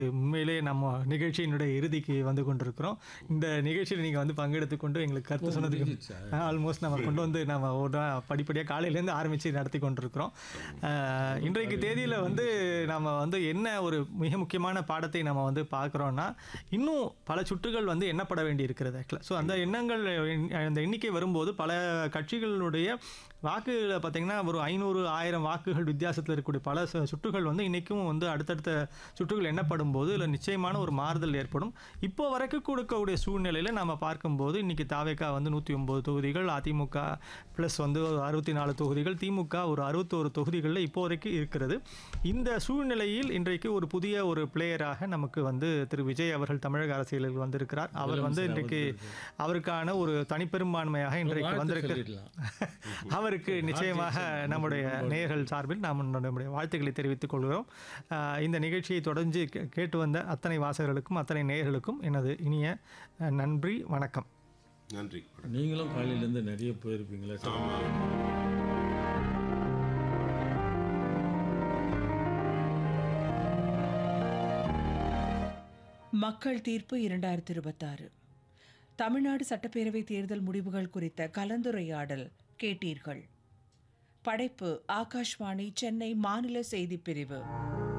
உண்மையிலே நம்ம நிகழ்ச்சியினுடைய இறுதிக்கு வந்து கொண்டிருக்கிறோம் இந்த நிகழ்ச்சியில் நீங்கள் வந்து பங்கெடுத்து கொண்டு எங்களுக்கு கருத்து சொன்னதுக்கு ஆல்மோஸ்ட் நம்ம கொண்டு வந்து நம்ம ஒரு படிப்படியாக காலையிலேருந்து ஆரம்பித்து நடத்தி கொண்டிருக்கிறோம் அஹ், இன்றைக்கு தேதியில் வந்து நம்ம வந்து என்ன ஒரு மிக முக்கியமான பாடத்தை நம்ம வந்து பார்க்குறோன்னா இன்னும் பல சுற்றுகள் வந்து எண்ணப்பட வேண்டி இருக்கிறது ஆக்சுவலாக ஸோ அந்த எண்ணங்கள் எண்- அந்த எண்ணிக்கை வரும்போது பல கட்சிகளுடைய வாக்குகளை பார்த்தீங்கன்னா ஒரு ஐநூறு ஆயிரம் வாக்குகள் வித்தியாசத்தில் இருக்கக்கூடிய பல சு- சுற்றுகள் வந்து இன்றைக்கும் வந்து அடுத்தடுத்த சுற்றுகள் எண்ணப்படும் போது இதில் நிச்சயமான ஒரு மாறுதல் ஏற்படும் இப்போ வரைக்கும் கொடுக்கக்கூடிய சூழ்நிலையில் நம்ம பார்க்கும்போது இன்றைக்கி தாவேக்கா வந்து நூற்றி ஒம்பது தொகுதிகள் அதிமுக ப்ளஸ் வந்து ஒரு அறுபத்தி நாலு தொகுதிகள் திமுக ஒரு அறுபத்தோரு தொகுதிகளில் இப்போ வரைக்கும் இருக்கிறது இந்த சூழ்நிலையில் இன்றைக்கு ஒரு புதிய ஒரு பிளேயராக நமக்கு வந்து திரு விஜய் அவர்கள் தமிழக அரசியலில் வந்திருக்கிறார் அவர் வந்து இன்றைக்கு அவருக்கான ஒரு தனிப்பெரும்பான்மையாக இன்றைக்கு வந்திருக்க சொல்லிடலாம் அவருக்கு நிச்சயமாக நம்முடைய நேயர்கள் சார்பில் நாம் நம்முடைய வாழ்த்துக்களை தெரிவித்துக் கொள்கிறோம் ஆஹ் இந்த நிகழ்ச்சியை தொடர்ந்து கே- கேட்டு வந்த அத்தனை வாசகர்களுக்கும் அத்தனை நேயர்களுக்கும் எனது இனிய அஹ், நன்றி வணக்கம் நன்றி நீங்களும் காலையிலேருந்து நிறைய போயிருப்பீங்களா சார் மக்கள் தீர்ப்பு இரண்டாயிரத்தி இருபத்தாறு தமிழ்நாடு சட்டப்பேரவை தேர்தல் முடிவுகள் குறித்த கலந்துரையாடல் கேட்டீர்கள் படைப்பு ஆகாஷ்வாணி சென்னை மாநில செய்திப் பிரிவு